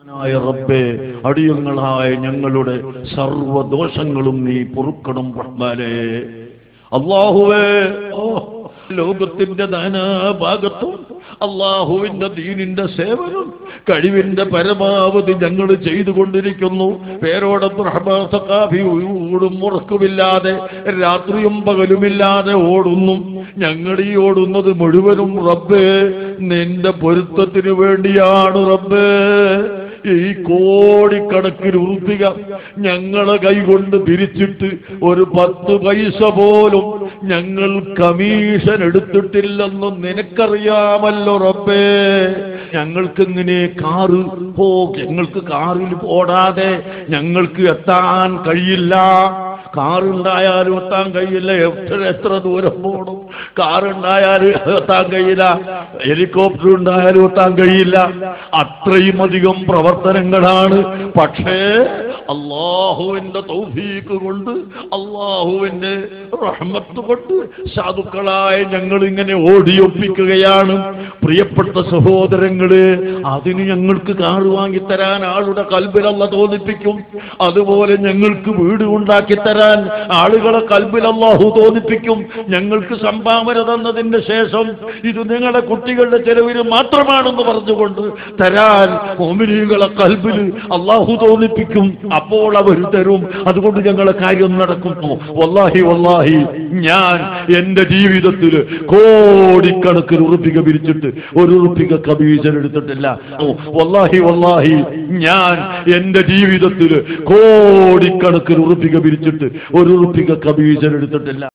ായ റബ്ബേ അടിയങ്ങളായ ഞങ്ങളുടെ സർവദോഷങ്ങളും നീ പൊറുക്കണം റഹ്മാനെ അള്ളാഹുവേ ഓ ലോകത്തിന്റെ നാനാഭാഗത്തും അള്ളാഹുവിന്റെ ദീനിന്റെ സേവനം കഴിവിന്റെ പരമാവധി ഞങ്ങൾ ചെയ്തുകൊണ്ടിരിക്കുന്നു പേരോടത്ത് റഹ്മാസക്കാഫി ഊടും ഉറക്കുമില്ലാതെ രാത്രിയും പകലുമില്ലാതെ ഓടുന്നു ഞങ്ങൾ ഈ ഓടുന്നത് മുഴുവനും റബ്ബേ നിന്റെ പൊരുത്തത്തിന് വേണ്ടിയാണ് റബ്ബേ ഈ കോടിക്കണക്കിന് ഉറുപ്പിക ഞങ്ങളെ കൈകൊണ്ട് പിരിച്ചിട്ട് ഒരു പത്ത് പൈസ പോലും ഞങ്ങൾ കമ്മീഷൻ എടുത്തിട്ടില്ലെന്ന് നിനക്കറിയാമല്ലോ റബ്ബേ ഞങ്ങൾക്ക് ഇങ്ങനെ കാറ് പോ ഞങ്ങൾക്ക് കാറിൽ ഓടാതെ ഞങ്ങൾക്ക് എത്താൻ കഴിയില്ല കാറുണ്ടായാലും എത്താൻ കഴിയില്ല എത്ര എത്ര ദൂരം പോകണം കാറുണ്ടായാലും എത്താൻ കഴിയില്ല ഹെലികോപ്റ്റർ ഉണ്ടായാലും എത്താൻ കഴിയില്ല അത്രയും അധികം പ്രവർത്തനങ്ങളാണ് പക്ഷേ അള്ളാഹുവിന്റെ തൗഫീക്ക് കൊണ്ട് അള്ളാഹുവിന്റെ റഹ്മത്ത് കൊണ്ട് സാധുക്കളായ ഞങ്ങൾ ഇങ്ങനെ ഓടിയൊപ്പിക്കുകയാണ് പ്രിയപ്പെട്ട സഹോദരങ്ങള് അതിന് ഞങ്ങൾക്ക് കാറ് വാങ്ങിത്തരാൻ ആളുടെ കൽബിലല്ല തോന്നിപ്പിക്കും അതുപോലെ ഞങ്ങൾക്ക് വീട് ഉണ്ടാക്കി തരാൻ ആളുകളെ കൽബിൽ അള്ളാഹു തോന്നിപ്പിക്കും ഞങ്ങൾക്ക് സംഭാവന തന്നതിന്റെ ശേഷം ഇത് നിങ്ങളുടെ കുട്ടികളുടെ ചെലവിന് മാത്രമാണെന്ന് പറഞ്ഞുകൊണ്ട് തരാൻ മോമിനികളെ കൽബിൽ അള്ളാഹു തോന്നിപ്പിക്കും അപ്പോൾ അവർ തരും അതുകൊണ്ട് ഞങ്ങളെ കാര്യം നടക്കുന്നു വല്ലാഹി വല്ലാഹി ഞാൻ എന്റെ ജീവിതത്തിൽ കോടിക്കണക്കിന് ഉറുപ്പിക പിരിച്ചിട്ട് ഒരു ഉറുപ്പിക കമ്മീഷൻ എടുത്തിട്ടില്ല ഓ, വല്ലാഹി വല്ലാഹി ഞാൻ എന്റെ ജീവിതത്തിൽ കോടിക്കണക്കിന് ഉറുപ്പിക പിരിച്ചിട്ട് ഒരു ഉറുപ്പിക കമ്മീഷൻ എടുത്തിട്ടില്ല